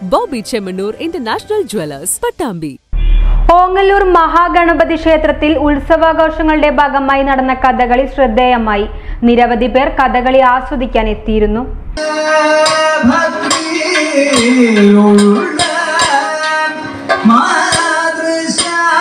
Bobby Chemmanur international jewellers Pattambi Ongallur Mahaganapathi ക്ഷേത്രത്തിൽ ഉത്സവാഘോഷങ്ങളുടെ ഭാഗമായി നടന്ന കഥകളി ശ്രദ്ധേയമായി നിരവധി പേർ കഥകളി ആസ്വദിക്കാൻ എത്തിയിരുന്നു ഭക്തിയുള്ള മാതൃശ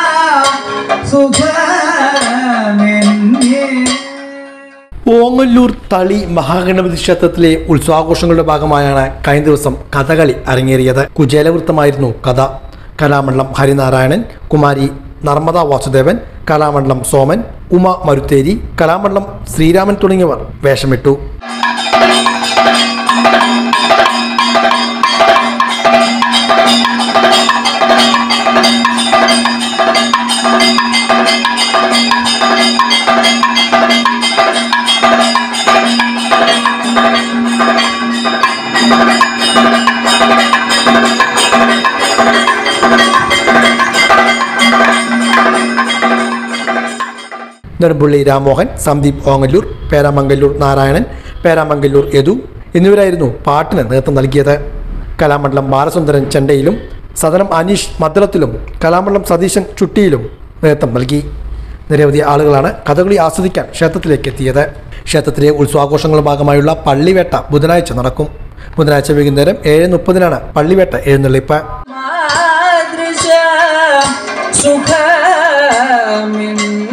സുഖമെന്നേ ഓങ്ങല്ലൂർ തളി മഹാഗണപതി ക്ഷേത്രത്തിലെ ഉത്സവാഘോഷങ്ങളുടെ ഭാഗമായാണ് കഴിഞ്ഞ ദിവസം കഥകളി അരങ്ങേറിയത് കുചേലവൃത്തമായിരുന്നു കഥ കലാമണ്ഡലം ഹരിനാരായണൻ കുമാരി നർമ്മദ വാസുദേവൻ കലാമണ്ഡലം സോമൻ ഉമ മരുത്തേരി കലാമണ്ഡലം ശ്രീരാമൻ തുടങ്ങിയവർ വേഷമിട്ടു നെടുമ്പുള്ളി രാമോഹൻ സന്ദീപ് ഓങ്ങല്ലൂർ പേരാമംഗല്ലൂർ നാരായണൻ പേരാമംഗല്ലൂർ യദു എന്നിവരായിരുന്നു പാട്ടിന് നേതൃത്വം നൽകിയത് കലാമണ്ഡലം ബാലസുന്ദരൻ ചെണ്ടയിലും സദനം അനീഷ് മദ്ദളത്തിലും കലാമണ്ഡലം സതീശൻ ചുട്ടിയിലും നേതൃത്വം നൽകി നിരവധി ആളുകളാണ് കഥകളി ആസ്വദിക്കാൻ ക്ഷേത്രത്തിലേക്ക് എത്തിയത് ക്ഷേത്രത്തിലെ ഉത്സവാഘോഷങ്ങളുടെ ഭാഗമായുള്ള പള്ളിവേട്ട ബുധനാഴ്ച നടക്കും ബുധനാഴ്ച വൈകുന്നേരം ഏഴ് മുപ്പതിനാണ് പള്ളിവേട്ട എഴുന്നള്ളിപ്പ് മാതൃശ സുഖമെന്നേ